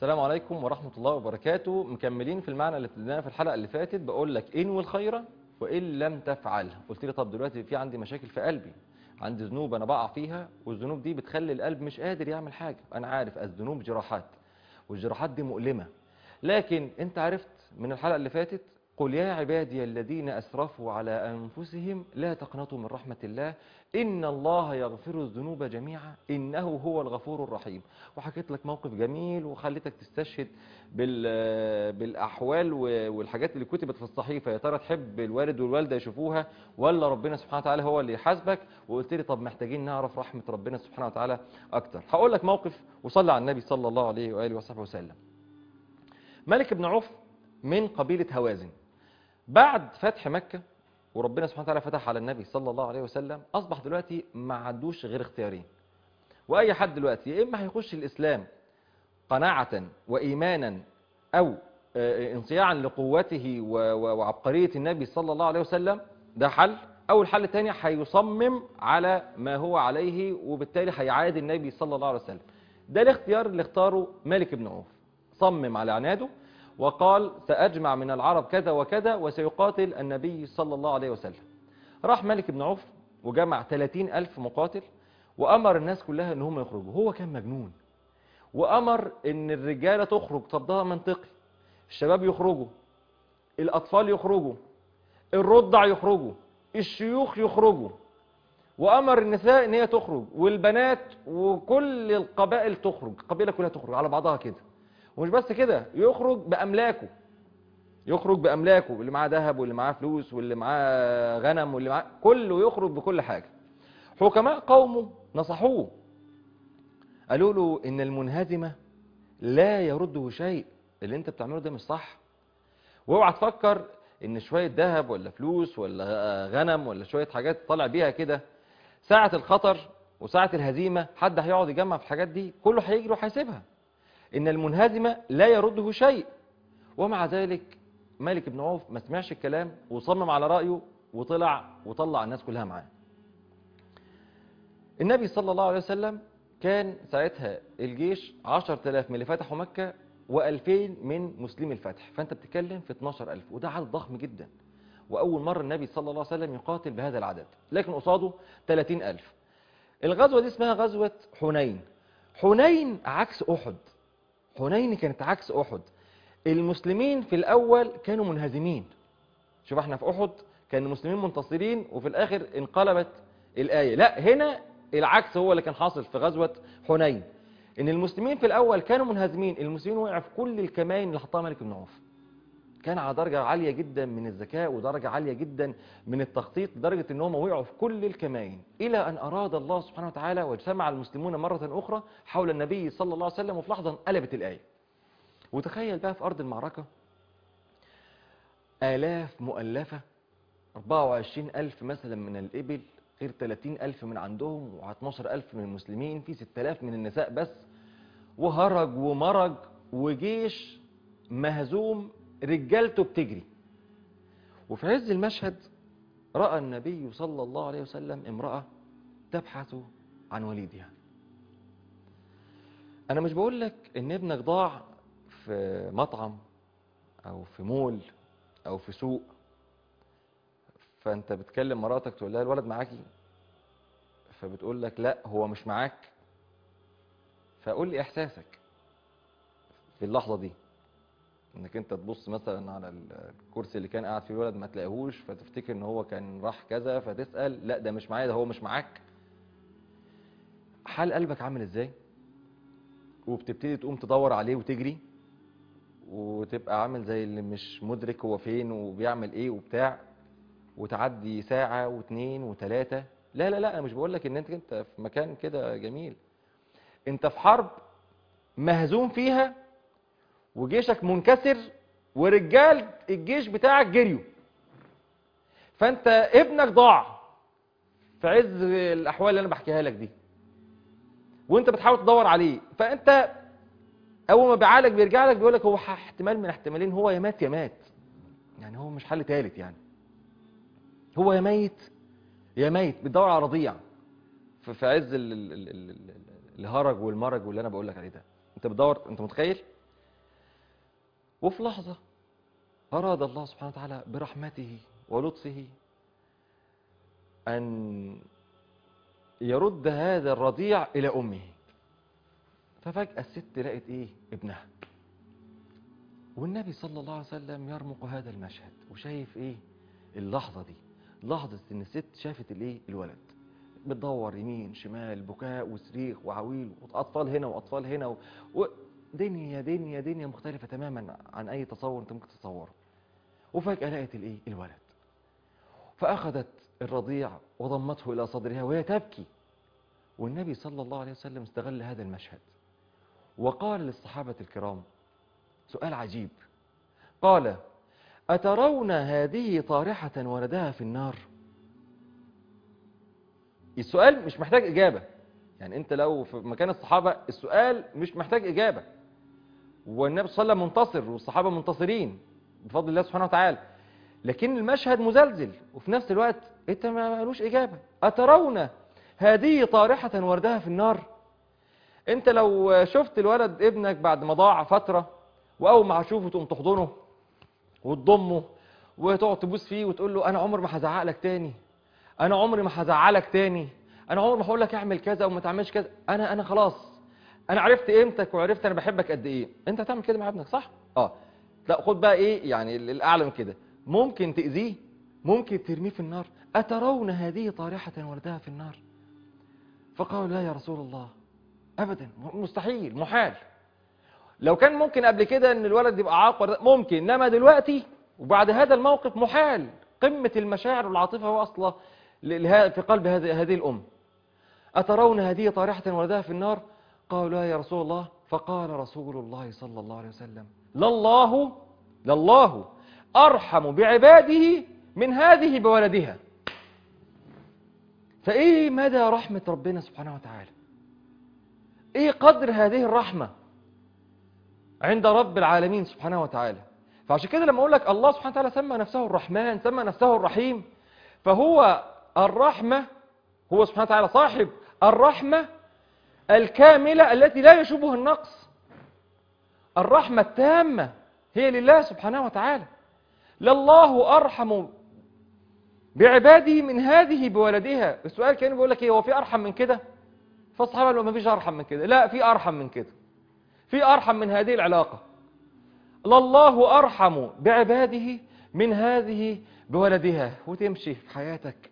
السلام عليكم ورحمة الله وبركاته مكملين في المعنى اللي ابتديناه في الحلقة اللي فاتت بقول لك انوي الخير وإن لم تفعل قلت لي طب دلوقتي في عندي مشاكل في قلبي عندي ذنوب أنا بقع فيها والذنوب دي بتخلي القلب مش قادر يعمل حاجة أنا عارف الذنوب جراحات والجراحات دي مؤلمة لكن أنت عرفت من الحلقة اللي فاتت قل يا عبادي الذين أسرفوا على أنفسهم لا تقنطوا من رحمة الله إن الله يغفر الذنوب جميعا إنه هو الغفور الرحيم وحكيت لك موقف جميل وخليتك تستشهد بال بالأحوال والحاجات اللي كتبت في الصحيفة يا ترى تحب الوالد والوالدة يشوفوها ولا ربنا سبحانه وتعالى هو اللي يحاسبك وقلت لي طب محتاجين نعرف رحمة ربنا سبحانه وتعالى أكتر هقول لك موقف وصلى على النبي صلى الله عليه وآله وصحبه وسلم ملك بن عوف من قبيلة هوازن بعد فتح مكة وربنا سبحانه وتعالى فتح على النبي صلى الله عليه وسلم أصبح دلوقتي ما عندوش غير اختيارين وأي حد دلوقتي يا إما هيخش الإسلام قناعة وإيمانا أو انصياعا لقوته وعبقرية النبي صلى الله عليه وسلم ده حل أو الحل الثاني هيصمم على ما هو عليه وبالتالي هيعادي النبي صلى الله عليه وسلم ده الاختيار اللي اختاره مالك بن عوف صمم على عناده وقال سأجمع من العرب كذا وكذا وسيقاتل النبي صلى الله عليه وسلم راح مالك بن عوف وجمع 30 ألف مقاتل وأمر الناس كلها ان هم يخرجوا هو كان مجنون وأمر ان الرجالة تخرج طب ده منطقي الشباب يخرجوا الأطفال يخرجوا الرضع يخرجوا الشيوخ يخرجوا وأمر النساء ان هي تخرج والبنات وكل القبائل تخرج القبيلة كلها تخرج على بعضها كده ومش بس كده يخرج بأملاكه يخرج بأملاكه اللي معاه ذهب واللي معاه فلوس واللي معاه غنم واللي معاه كله يخرج بكل حاجة حكماء قومه نصحوه قالوا له إن المنهزمة لا يرده شيء اللي انت بتعمله ده مش صح واوعى تفكر ان شوية ذهب ولا فلوس ولا غنم ولا شوية حاجات طالع بيها كده ساعة الخطر وساعة الهزيمة حد هيقعد يجمع في الحاجات دي كله هيجري وهيسيبها إن المنهزمة لا يرده شيء ومع ذلك مالك بن عوف ما سمعش الكلام وصمم على رأيه وطلع وطلع الناس كلها معاه النبي صلى الله عليه وسلم كان ساعتها الجيش 10000 من اللي فتحوا مكة و2000 من مسلمي الفتح فأنت بتتكلم في 12000 وده عدد ضخم جدا وأول مرة النبي صلى الله عليه وسلم يقاتل بهذا العدد لكن قصاده 30000 الغزوة دي اسمها غزوة حنين حنين عكس أحد حنين كانت عكس أحد المسلمين في الأول كانوا منهزمين شوف احنا في أحد كان المسلمين منتصرين وفي الآخر انقلبت الآية لا هنا العكس هو اللي كان حاصل في غزوة حنين ان المسلمين في الأول كانوا منهزمين المسلمين وقعوا في كل الكمائن اللي حطها ملك بن عوف كان على درجة عالية جدا من الذكاء ودرجة عالية جدا من التخطيط لدرجة ان هم وقعوا في كل الكمائن إلى أن أراد الله سبحانه وتعالى واجتمع المسلمون مرة أخرى حول النبي صلى الله عليه وسلم وفي لحظة انقلبت الآية وتخيل بقى في أرض المعركة آلاف مؤلفة 24 ألف مثلا من الإبل غير 30 ألف من عندهم و12 ألف من المسلمين في 6000 من النساء بس وهرج ومرج وجيش مهزوم رجالته بتجري وفي عز المشهد رأى النبي صلى الله عليه وسلم امرأة تبحث عن وليدها أنا مش بقول لك إن ابنك ضاع في مطعم أو في مول أو في سوق فأنت بتكلم مراتك تقول لها الولد معاكي فبتقول لك لا هو مش معاك فقول لي إحساسك في اللحظة دي انك انت تبص مثلا على الكرسي اللي كان قاعد فيه الولد ما تلاقيهوش فتفتكر ان هو كان راح كذا فتسأل لا ده مش معايا ده هو مش معاك حال قلبك عامل ازاي وبتبتدي تقوم تدور عليه وتجري وتبقى عامل زي اللي مش مدرك هو فين وبيعمل ايه وبتاع وتعدي ساعة واثنين وثلاثة لا لا لا انا مش بقول لك ان انت انت في مكان كده جميل انت في حرب مهزوم فيها وجيشك منكسر ورجال الجيش بتاعك جريوا فانت ابنك ضاع في عز الاحوال اللي انا بحكيها لك دي وانت بتحاول تدور عليه فانت اول ما بيعالج بيرجع لك بيقول لك هو احتمال من احتمالين هو يا مات يا مات يعني هو مش حل ثالث يعني هو يا ميت يا ميت بتدور على رضيع في في عز ال- ال- ال- ال- ال- الهرج والمرج واللي انا بقول لك عليه ده انت بتدور انت متخيل وفي لحظة أراد الله سبحانه وتعالى برحمته ولطفه أن يرد هذا الرضيع إلى أمه ففجأة الست لقت إيه ابنها والنبي صلى الله عليه وسلم يرمق هذا المشهد وشايف إيه اللحظة دي لحظة إن الست شافت الإيه الولد بتدور يمين شمال بكاء وصريخ وعويل وأطفال هنا وأطفال هنا و... ودنيا دنيا دنيا مختلفة تماما عن أي تصور أنت ممكن تتصوره وفجأة لقت الإيه الولد فأخذت الرضيع وضمته إلى صدرها وهي تبكي والنبي صلى الله عليه وسلم استغل هذا المشهد وقال للصحابة الكرام سؤال عجيب قال أترون هذه طارحة ولدها في النار السؤال مش محتاج إجابة يعني أنت لو في مكان الصحابة السؤال مش محتاج إجابة والنبي صلى الله عليه وسلم منتصر والصحابة منتصرين بفضل الله سبحانه وتعالى لكن المشهد مزلزل وفي نفس الوقت انت ما مالوش اجابه اترون هذه طارحه وردها في النار انت لو شفت الولد ابنك بعد ما ضاع فتره واول ما هتشوفه تقوم تحضنه وتضمه وتقعد تبوس فيه وتقول له انا عمري ما هزعق لك تاني انا عمري ما هزعلك تاني انا عمري ما هقول لك اعمل كذا وما تعملش كذا انا انا خلاص انا عرفت قيمتك وعرفت انا بحبك قد ايه انت هتعمل كده مع ابنك صح اه لا خد بقى ايه يعني الاعلى من كده ممكن تأذيه ممكن ترميه في النار أترون هذه طارحة وردها في النار فقالوا لا يا رسول الله أبدا مستحيل محال لو كان ممكن قبل كده ان الولد يبقى عاق ممكن انما دلوقتي وبعد هذا الموقف محال قمة المشاعر والعاطفة واصلة في قلب هذه الأم أترون هذه طارحة وردها في النار قالوا لا يا رسول الله فقال رسول الله صلى الله عليه وسلم لله لله أرحم بعباده من هذه بولدها فإيه مدى رحمة ربنا سبحانه وتعالى إيه قدر هذه الرحمة عند رب العالمين سبحانه وتعالى فعشان كده لما أقول لك الله سبحانه وتعالى سمى نفسه الرحمن سمى نفسه الرحيم فهو الرحمة هو سبحانه وتعالى صاحب الرحمة الكاملة التي لا يشوبها النقص الرحمة التامة هي لله سبحانه وتعالى لله أرحم بعباده من هذه بولدها السؤال كان بيقول لك ايه هو في أرحم من كده فالصحابة قالوا ما فيش أرحم من كده لا في أرحم من كده في أرحم من هذه العلاقة لله أرحم بعباده من هذه بولدها وتمشي في حياتك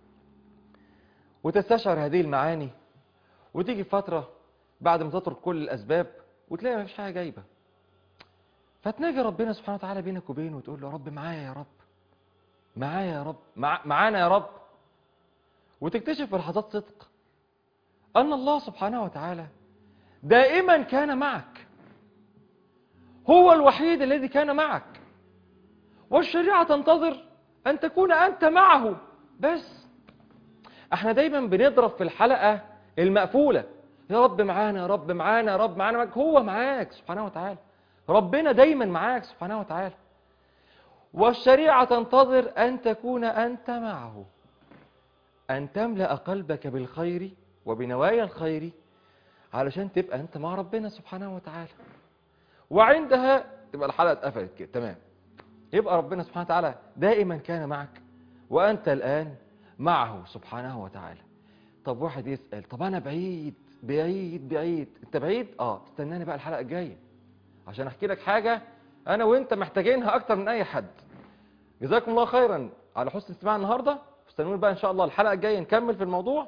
وتستشعر هذه المعاني وتيجي فترة بعد ما تترك كل الأسباب وتلاقي ما فيش حاجة جايبة فتناجي ربنا سبحانه وتعالى بينك وبينه وتقول له يا رب معايا يا رب معايا يا رب مع معانا يا رب وتكتشف في لحظات صدق أن الله سبحانه وتعالى دائما كان معك هو الوحيد الذي كان معك والشريعة تنتظر أن تكون أنت معه بس احنا دايما بنضرب في الحلقة المقفولة يا رب معانا يا رب معانا يا رب معانا معاك هو معاك سبحانه وتعالى ربنا دايما معاك سبحانه وتعالى والشريعة تنتظر أن تكون أنت معه أن تملأ قلبك بالخير وبنوايا الخير علشان تبقى أنت مع ربنا سبحانه وتعالى وعندها تبقى الحلقة اتقفلت كده تمام يبقى ربنا سبحانه وتعالى دائما كان معك وأنت الآن معه سبحانه وتعالى طب واحد يسأل طب أنا بعيد بعيد بعيد أنت بعيد؟ آه استناني بقى الحلقة الجاية عشان أحكي لك حاجة أنا وأنت محتاجينها أكتر من أي حد جزاكم الله خيرا على حسن استماع النهاردة استنوني بقى إن شاء الله الحلقة الجاية نكمل في الموضوع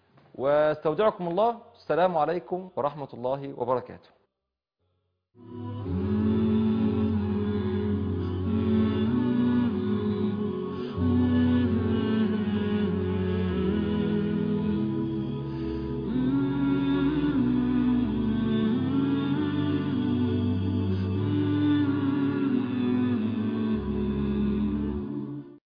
واستودعكم الله السلام عليكم ورحمة الله وبركاته